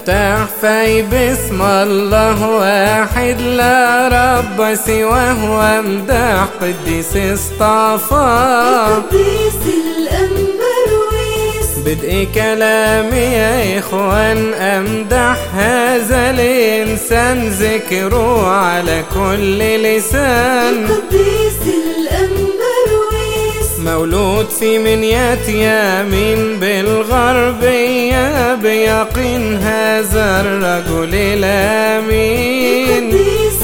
افتح في باسم الله واحد لا رب سواه وامدح قديس اصطفى قديس الأنبرويس بدء كلامي يا إخوان أمدح هذا الإنسان ذكره على كل لسان قديس الأنبرويس مولود في منيات يمين بالغربية بيقين هذا الرجل الأمين قديس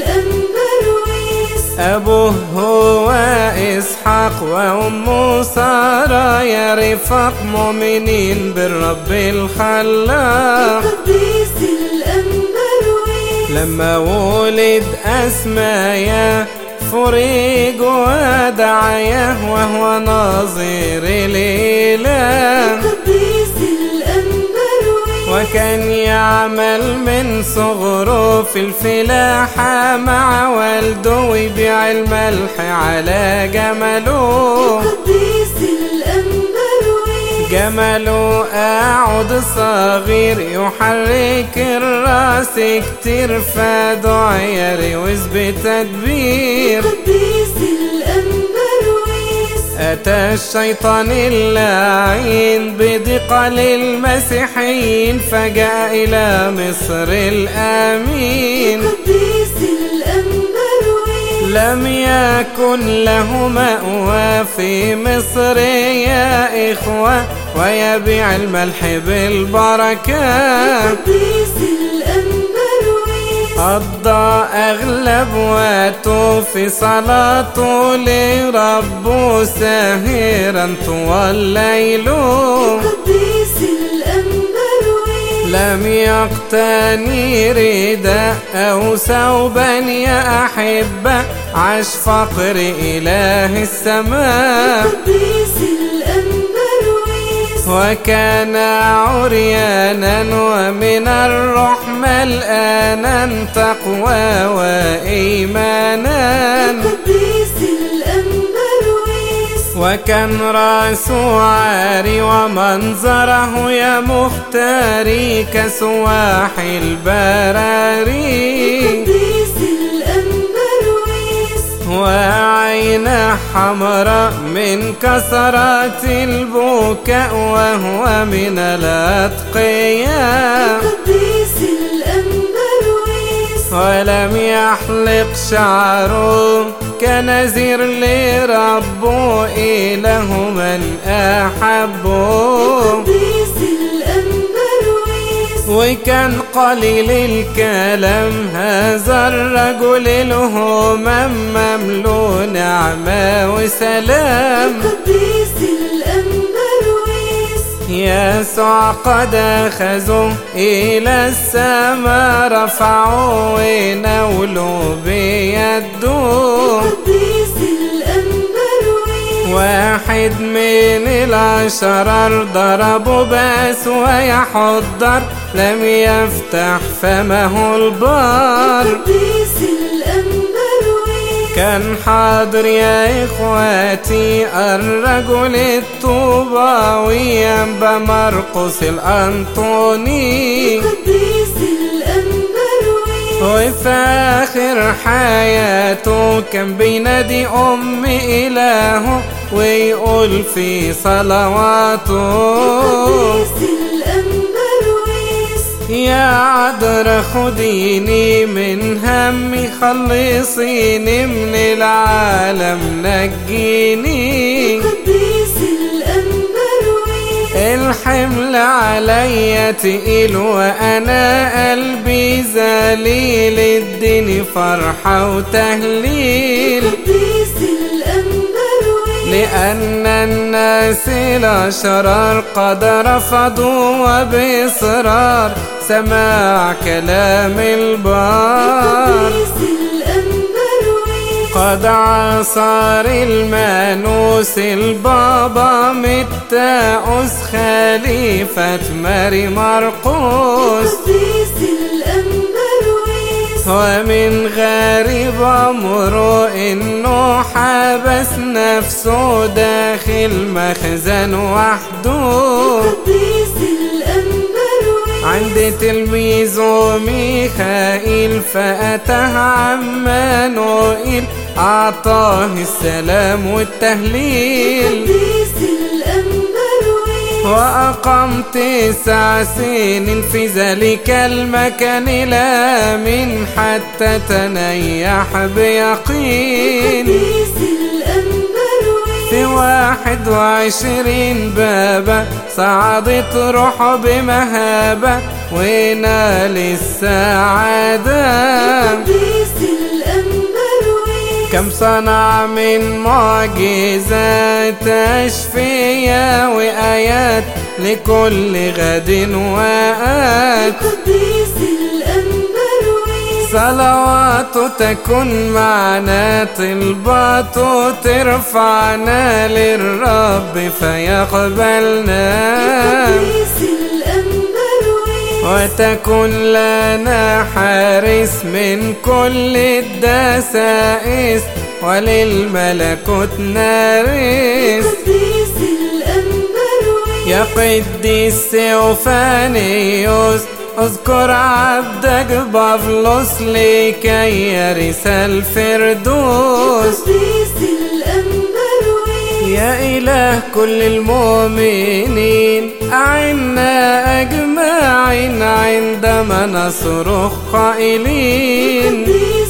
الأنبرويس أبوه هو إسحاق وأمه سارة يا رفاق مؤمنين بالرب الخلاق قديس الأنبرويس لما ولد أسمايا فريج ودعيه وهو ناظر الإله قديس الأنبرويس وكان يعمل من صغره في الفلاحة مع والده ويبيع الملح على جمله قديس الأنبرويس جمله قاعد صغير يحرك الراس كتير فدعي روز بتدبير قديس الأنبرويس أتى الشيطان اللعين بضيق للمسيحيين فجاء إلى مصر الأمين قديس الأنبرويس لم يكن له مأوى في مصر يا إخوة ويبيع الملح بالبركة قديس الأنبرويس قضى أغلب وقته في صلاته لربه ساهرا طوال ليله قديس الأنبرويس لم يقتني رداء أو ثوبا يا أحبة عاش فقر إله السماء قديس الأنبرويس وكان عريانا ومن الروح ملآنا تقوى وإيمانا قديس الأنبرويس وكان راسه عاري ومنظره يا مختاري كسواح البراري قديس الأنبرويس وعين حمراء من كسرات البكاء وهو من الأتقياء قديس الأنبرويس ولم يحلق شعره كنذير لربه إله من أحبه قديس الأنبرويس وكان قليل الكلام هذا الرجل له من مملو نعمة وسلام قديس الأنبرويس يسوع قد أخذوا إلى السماء رفعوا ونولوا بيده قديس الأنبرويس واحد من الأشرار ضربه بأس ويحضر لم يفتح فمه البار قديس الأنبرويس كان حاضر يا إخواتي الرجل الطوباوي أنبا مرقس الأنطوني قديس الأنبرويس وفي آخر حياته كان بينادي أم إلهه ويقول في صلواته قديس الأنبرويس يا عذرا خديني من همي خلصيني من العالم نجيني قديس الأنبرويس الحمل عليا تقيل وانا قلبي ذليل اديني فرحة وتهليل قديس الأنبرويس لأن الناس الأشرار قد رفضوا وبإصرار سماع كلام البار قديس الأنبرويس قد عصر المانوس البابا متاؤس خليفة ماري مرقوس قديس الأنبرويس ومن غريب أمره إنه حبس نفسه داخل مخزن وحده قديس الأنبرويس عند تلميذه ميخائيل فأتاه عمانوئيل أعطاه السلام والتهليل قديس الأنبرويس وأقام تسع سنين في ذلك المكان لا من حتى تنيح بيقين قديس الأنبرويس في واحد وعشرين بابا صعدت روحه بمهابة ونال السعادة قديس الأنبرويس كم صنع من معجزات أشفية وآيات لكل غد وآت قديس الأنبرويس صلواته تكن معنا طلباته ترفعنا للرب فيقبلنا قديس الأنبرويس وتكن لنا حارس من كل الدسائس وللملكوت نارس قديس الأنبرويس يا قديس سيوفانيوس اذكر عبدك بافلوس لكي يرث الفردوس قديس الأنبرويس يا إله كل المؤمنين أعنا أجمعين عندما نصرخ قائلين قديس